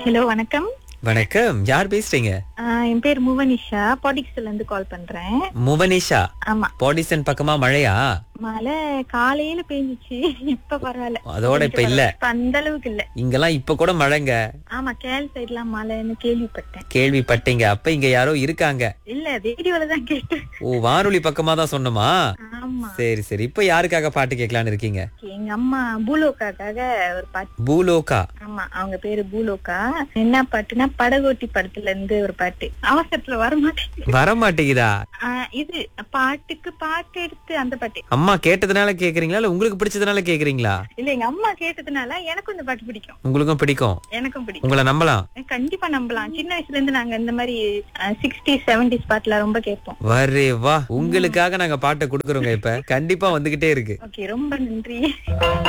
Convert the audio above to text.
hello வணக்கம் வணக்கம் யார் பேசுறீங்க ஆஹ் என் பேர் முவனிஷா பாடிக்ஸ்ல இருந்து கால் பண்றேன் முவனிஷா ஆமா பாடிசன் பக்கமா மழையா மழை காலையில பெஞ்சிச்சு இப்ப பரவாயில்ல அதோட இப்ப இல்ல இப்ப அந்த அளவுக்கு இல்ல இங்கெல்லாம் இப்ப கூட மழைங்க ஆமா கேல் சைட்லாம் மழைன்னு கேள்விப்பட்டேன் கேள்விப்பட்டீங்க அப்ப இங்க யாரோ இருக்காங்க இல்ல ரேடியோல தான் கேட்டேன் ஓ வானொலி பக்கமா தான் சொன்னமா ஆமா சரி சரி இப்ப யாருக்காக பாட்டு கேட்கலான்னு இருக்கீங்க எங்க அம்மா பூலோக்காக்காக ஒரு பாட்டு பூலோகா ஆமா அவங்க பேரு பூலோக்கா என்ன பாட்டுனா படகோட்டி படத்துல இருந்து ஒரு பாட்டு அவசரத்துல வர மாட்டேங்குது வர மாட்டேங்குதா ஆஹ் இது பாட்டுக்கு பாட்டு எடுத்து அந்த பாட்டு அம்மா கேட்டதுனால கேக்குறீங்களா இல்ல உங்களுக்கு பிடிச்சதுனால கேக்குறீங்களா இல்ல எங்க அம்மா கேட்டதுனால எனக்கும் இந்த பாட்டு பிடிக்கும் உங்களுக்கும் பிடிக்கும் எனக்கும் பிடிக்கும் உங்களை நம்பலாம் கண்டிப்பா நம்பலாம் சின்ன வயசுல இருந்து நாங்க இந்த மாதிரி சிக்ஸ்டி செவன்டிஸ் பாட்டுல ரொம்ப கேட்போம் வரே வா உங்களுக்காக நாங்க பாட்டை கொடுக்கறோங்க இப்ப கண்டிப்பா வந்துகிட்டே இருக்கு ஓகே ரொம்ப நன்றி